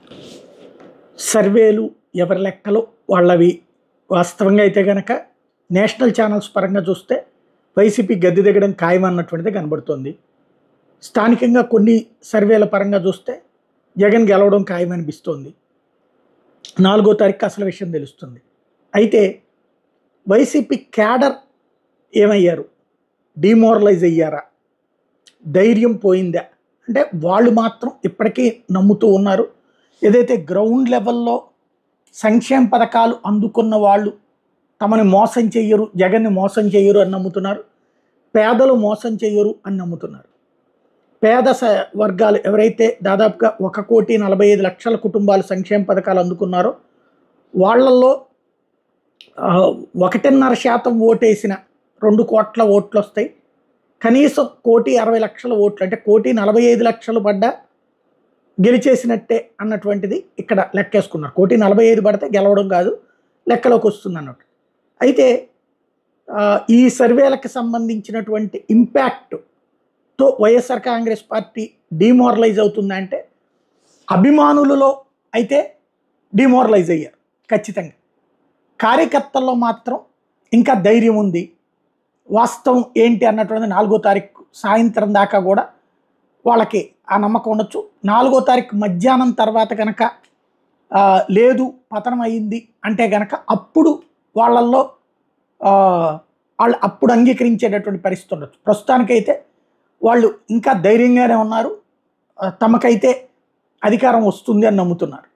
సర్వేలు ఎవరి లెక్కలు వాళ్ళవి వాస్తవంగా అయితే కనుక నేషనల్ ఛానల్స్ పరంగా చూస్తే వైసీపీ గద్దె దిగడం ఖాయం అన్నటువంటిది కనబడుతోంది స్థానికంగా కొన్ని సర్వేల పరంగా చూస్తే జగన్ గెలవడం ఖాయం అనిపిస్తోంది నాలుగో తారీఖు అసలు విషయం తెలుస్తుంది అయితే వైసీపీ క్యాడర్ ఏమయ్యారు డిమోరలైజ్ అయ్యారా ధైర్యం పోయిందా అంటే వాళ్ళు మాత్రం ఇప్పటికీ నమ్ముతూ ఉన్నారు ఏదైతే గ్రౌండ్ లెవెల్లో సంక్షేమ పథకాలు అందుకున్న వాళ్ళు తమని మోసం చెయ్యరు జగన్ని మోసం చెయ్యరు అని నమ్ముతున్నారు పేదలు మోసం చెయ్యరు అని నమ్ముతున్నారు పేద స వర్గాలు ఎవరైతే దాదాపుగా ఒక కోటి నలభై ఐదు లక్షల కుటుంబాలు సంక్షేమ పథకాలు అందుకున్నారో వాళ్ళల్లో ఆ, ఒకటిన్నర శాతం ఓటేసిన రెండు కోట్ల ఓట్లు వస్తాయి కనీసం కోటి అరవై లక్షల ఓట్లు అంటే కోటి నలభై ఐదు లక్షలు పడ్డా గెలిచేసినట్టే అన్నటువంటిది ఇక్కడ లెక్కేసుకున్నారు కోటి నలభై ఐదు పడితే గెలవడం కాదు లెక్కలోకి వస్తుంది అన్నట్టు అయితే ఆ, ఈ సర్వేలకు సంబంధించినటువంటి ఇంపాక్ట్తో వైఎస్ఆర్ కాంగ్రెస్ పార్టీ డిమోరలైజ్ అవుతుందంటే అభిమానులలో అయితే డిమోరలైజ్ అయ్యారు ఖచ్చితంగా కార్యకర్తల్లో మాత్రం ఇంకా ధైర్యం ఉంది వాస్తవం ఏంటి అన్నటువంటిది నాలుగో తారీఖు సాయంత్రం దాకా కూడా వాళ్ళకి ఆ నమ్మకం ఉండొచ్చు నాలుగో తారీఖు మధ్యాహ్నం తర్వాత కనుక ఆ, లేదు పతనం అయింది అంటే కనుక అప్పుడు వాళ్ళల్లో ఆ, వాళ్ళు అప్పుడు అంగీకరించేటటువంటి పరిస్థితి ఉండొచ్చు ప్రస్తుతానికైతే వాళ్ళు ఇంకా ధైర్యంగానే ఉన్నారు ఆ, తమకైతే అధికారం వస్తుంది అని నమ్ముతున్నారు